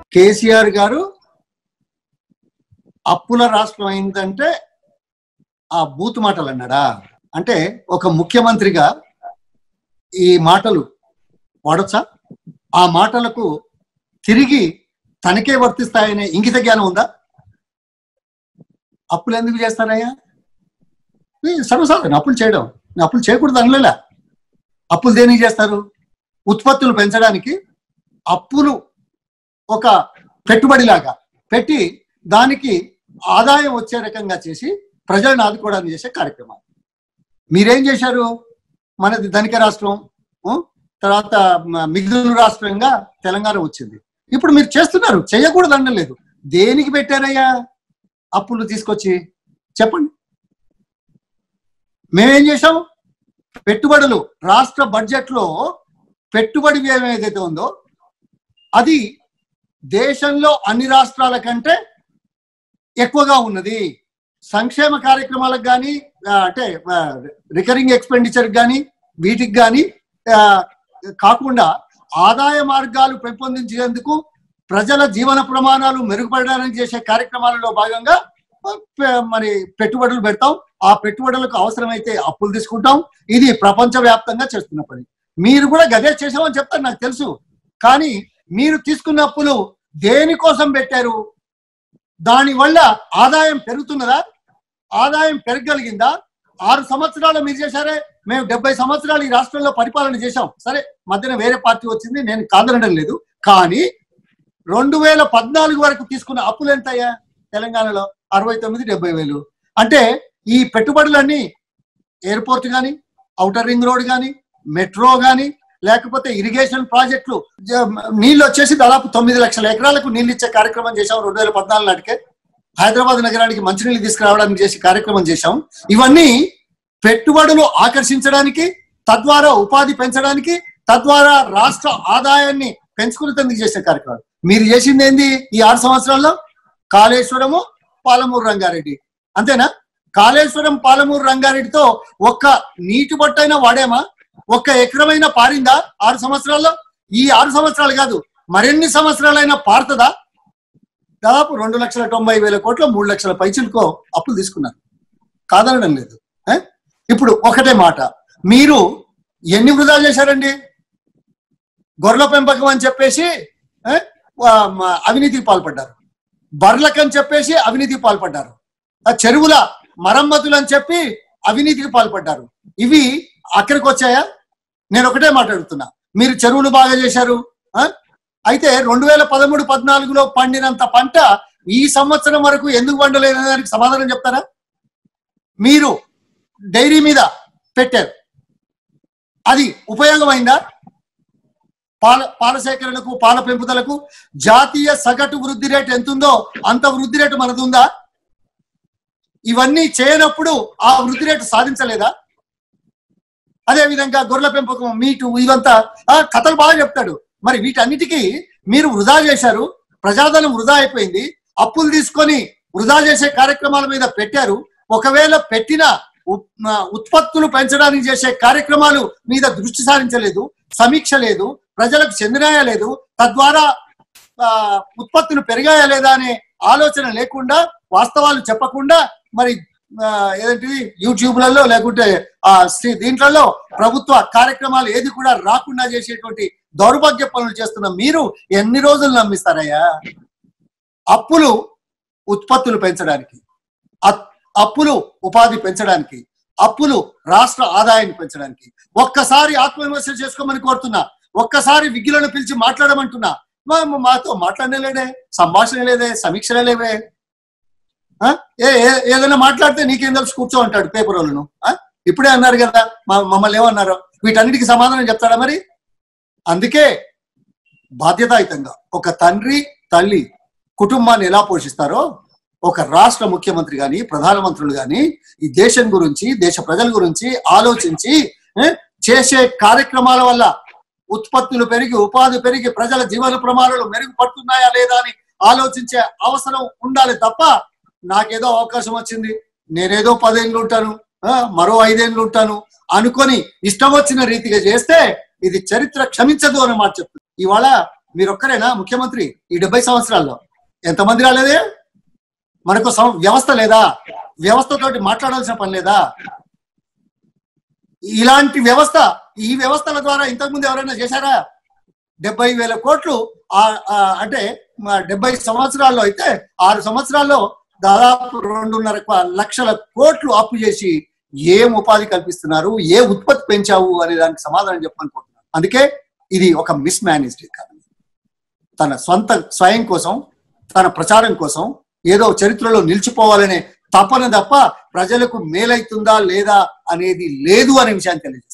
కేసీఆర్ గారు అప్పుల రాష్ట్రం అయిందంటే ఆ బూత్ మాటలు అన్నాడా అంటే ఒక ముఖ్యమంత్రిగా ఈ మాటలు వాడొచ్చా ఆ మాటలకు తిరిగి తనకే వర్తిస్తాయనే ఇంగిత జ్ఞానం ఉందా అప్పులు ఎందుకు చేస్తారయ్యా ఇది సర్వసాధారణ అప్పులు చేయడం నేను అప్పులు చేయకూడదు అనలేలా అప్పులు దేనికి చేస్తారు ఉత్పత్తులు పెంచడానికి అప్పులు ఒక పెట్టుబడిలాగా పెట్టి దానికి ఆదాయం వచ్చే రకంగా చేసి ప్రజలను ఆదుకోవడానికి చేసే కార్యక్రమాలు మీరేం చేశారు మనది ధనిక రాష్ట్రం ఉ? తర్వాత మ- మిగులు రాష్ట్రంగా తెలంగాణ వచ్చింది ఇప్పుడు మీరు చేస్తున్నారు చేయకూడదు అనలేదు దేనికి పెట్టారయ్యా అప్పులు తీసుకొచ్చి చెప్పండి మేమేం చేశాం పెట్టుబడులు రాష్ట్ర బడ్జెట్ లో పెట్టుబడి వ్యయం ఏదైతే ఉందో అది దేశంలో అన్ని రాష్ట్రాల కంటే ఎక్కువగా ఉన్నది సంక్షేమ కార్యక్రమాలకు కానీ అంటే రికరింగ్ ఎక్స్పెండిచర్ కానీ వీటికి కానీ కాకుండా ఆదాయ మార్గాలు పెంపొందించేందుకు ప్రజల జీవన ప్రమాణాలు మెరుగుపడడానికి చేసే కార్యక్రమాలలో భాగంగా ఆ, పె- మరి పెట్టుబడులు పెడతాం ఆ పెట్టుబడులకు అవసరమైతే అప్పులు తీసుకుంటాం ఇది ప్రపంచ వ్యాప్తంగా చేస్తున్న పని మీరు కూడా గదే చేసామని చెప్తారు నాకు తెలుసు కానీ మీరు తీసుకున్న అప్పులు దేనికోసం పెట్టారు దానివల్ల ఆదాయం పెరుగుతున్నదా ఆదాయం పెరగగలిగిందా ఆరు సంవత్సరాలు మీరు చేశారే మేము డెబ్బై సంవత్సరాలు ఈ రాష్ట్రంలో పరిపాలన చేశాం సరే మధ్యన వేరే పార్టీ వచ్చింది నేను కాదనడం లేదు కానీ రెండు వేల పద్నాలుగు వరకు తీసుకున్న అప్పులు ఎంతయ్యా తెలంగాణలో అరవై తొమ్మిది డెబ్బై వేలు అంటే ఈ పెట్టుబడులన్నీ ఎయిర్పోర్ట్ కానీ ఔటర్ రింగ్ రోడ్ కానీ మెట్రో కానీ లేకపోతే ఇరిగేషన్ ప్రాజెక్టులు జ- నీళ్ళు వచ్చేసి దాదాపు తొమ్మిది లక్షల ఎకరాలకు నీళ్ళు ఇచ్చే కార్యక్రమం చేశాం రెండు వేల పద్నాలుగు నాటికే హైదరాబాద్ నగరానికి మంచినీళ్ళు తీసుకురావడానికి చేసి కార్యక్రమం చేశాం ఇవన్నీ పెట్టుబడులు ఆకర్షించడానికి తద్వారా ఉపాధి పెంచడానికి తద్వారా రాష్ట్ర ఆదాయాన్ని పెంచుకునేందుకు చేసే కార్యక్రమాలు మీరు చేసింది ఏంది ఈ ఆరు సంవత్సరాల్లో కాళేశ్వరము పాలమూరు రంగారెడ్డి అంతేనా కాళేశ్వరం పాలమూరు రంగారెడ్డితో ఒక్క నీటి బొట్టైనా వాడేమా ఒక్క ఎకరమైనా పారిందా ఆరు సంవత్సరాల్లో ఈ ఆరు సంవత్సరాలు కాదు మరిన్ని సంవత్సరాలైనా పారుతుందా దాదాపు రెండు లక్షల తొంభై వేల కోట్ల మూడు లక్షల పైచులకో అప్పులు తీసుకున్నారు కాదనడం లేదు ఏ? ఇప్పుడు ఒకటే మాట మీరు ఎన్ని వృధా చేశారండి గొర్రెల పెంపకం అని చెప్పేసి ఏ? వా- మ- అవినీతికి పాల్పడ్డారు బర్లకని చెప్పేసి అవినీతికి పాల్పడ్డారు ఆ చెరువుల మరమ్మతులు అని చెప్పి అవినీతికి పాల్పడ్డారు ఇవి అక్కడికి వచ్చాయా నేను ఒకటే మాట్లాడుతున్నా మీరు చెరువులు బాగా చేశారు ఆ? అయితే రెండు వేల పదమూడు పద్నాలుగులో పండినంత పంట ఈ సంవత్సరం వరకు ఎందుకు పండలేదనే దానికి సమాధానం చెప్తారా మీరు డైరీ మీద పెట్టారు అది ఉపయోగమైందా పాల పాల సేకరణకు పాల పెంపుదలకు జాతీయ సగటు వృద్ధి రేటు ఎంతుందో అంత వృద్ధి రేటు మనది ఉందా ఇవన్నీ చేయనప్పుడు ఆ వృద్ధి రేటు సాధించలేదా అదే విధంగా గొర్రెల పెంపకం మీటు ఇవంతా ఆ, కథలు బాగా చెప్తాడు మరి వీటన్నిటికీ మీరు వృధా చేశారు ప్రజాధనం వృధా అయిపోయింది అప్పులు తీసుకొని వృధా చేసే కార్యక్రమాల మీద పెట్టారు ఒకవేళ పెట్టిన ఉప్- ఆ, ఉత్పత్తులు పెంచడానికి చేసే కార్యక్రమాలు మీద దృష్టి సారించలేదు సమీక్ష లేదు ప్రజలకు చెందినాయా లేదు తద్వారా ఆ, ఉత్పత్తులు పెరిగాయా లేదా అనే ఆలోచన లేకుండా వాస్తవాలు చెప్పకుండా మరి ఆ, ఏదంటిది యూట్యూబ్లలో లేకుంటే ఆ శ్రీ దీంట్లలో ప్రభుత్వ కార్యక్రమాలు ఏది కూడా రాకుండా చేసేటువంటి దౌర్భాగ్య పనులు చేస్తున్న మీరు ఎన్ని రోజులు నమ్మిస్తారయ్యా అప్పులు ఉత్పత్తులు పెంచడానికి అప్- అప్పులు ఉపాధి పెంచడానికి అప్పులు రాష్ట్ర ఆదాయాన్ని పెంచడానికి ఒక్కసారి ఆత్మవిమర్శ చేసుకోమని కోరుతున్నా ఒక్కసారి విగ్గులను పిలిచి మాట్లాడమంటున్నా మా- మా- మాతో మాట్లాడలేడే సంభాషణ లేదే సమీక్షలే లేవే ఆ? ఏ ఏ- ఏదైనా మాట్లాడితే నీకేం తెలుసు కూర్చో అంటాడు పేపర్ వాళ్ళను ఆ? ఇప్పుడే అన్నారు కదా మా- మమ్మల్ని ఏమన్నారు వీటన్నిటికీ సమాధానం చెప్తాడా మరి అందుకే బాధ్యతాయుతంగా ఒక తండ్రి తల్లి కుటుంబాన్ని ఎలా పోషిస్తారో ఒక రాష్ట్ర ముఖ్యమంత్రి గాని ప్రధానమంత్రులు గాని ఈ దేశం గురించి దేశ ప్రజల గురించి ఆలోచించి ఏ, చేసే కార్యక్రమాల వల్ల ఉత్పత్తులు పెరిగి ఉపాధి పెరిగి ప్రజల జీవన ప్రమాణాలు మెరుగుపడుతున్నాయా లేదా అని ఆలోచించే అవసరం ఉండాలి తప్ప నాకేదో అవకాశం వచ్చింది నేనేదో పదేళ్ళు ఉంటాను ఆ, మరో ఐదేళ్ళు ఉంటాను అనుకొని ఇష్టం వచ్చిన రీతిగా చేస్తే ఇది చరిత్ర క్షమించదు అని మాట చెప్తుంది ఇవాళ మీరు ఒక్కరేనా ముఖ్యమంత్రి ఈ డెబ్బై సంవత్సరాల్లో ఎంతమంది రాలేదే మనకు సం- వ్యవస్థ లేదా వ్యవస్థతోటి మాట్లాడాల్సిన పని లేదా ఇలాంటి వ్యవస్థ ఈ వ్యవస్థల ద్వారా ఇంతకుముందు ఎవరైనా చేశారా డెబ్బై వేల కోట్లు ఆ- ఆ అంటే మా డెబ్బై సంవత్సరాల్లో అయితే ఆరు సంవత్సరాల్లో దాదాపు రెండున్నర క- లక్షల కోట్లు అప్పు చేసి ఏం ఉపాధి కల్పిస్తున్నారు ఏ ఉత్పత్తి పెంచావు అనే దానికి సమాధానం చెప్పనుకుంటున్నాను అందుకే ఇది ఒక మిస్ మేనేజ్డ్ ఎకానమీ తన సొంత స్వయం కోసం తన ప్రచారం కోసం ఏదో చరిత్రలో నిలిచిపోవాలనే తపన తప్ప ప్రజలకు మేలైతుందా లేదా అనేది లేదు అనే విషయాన్ని తెలియజేస్తుంది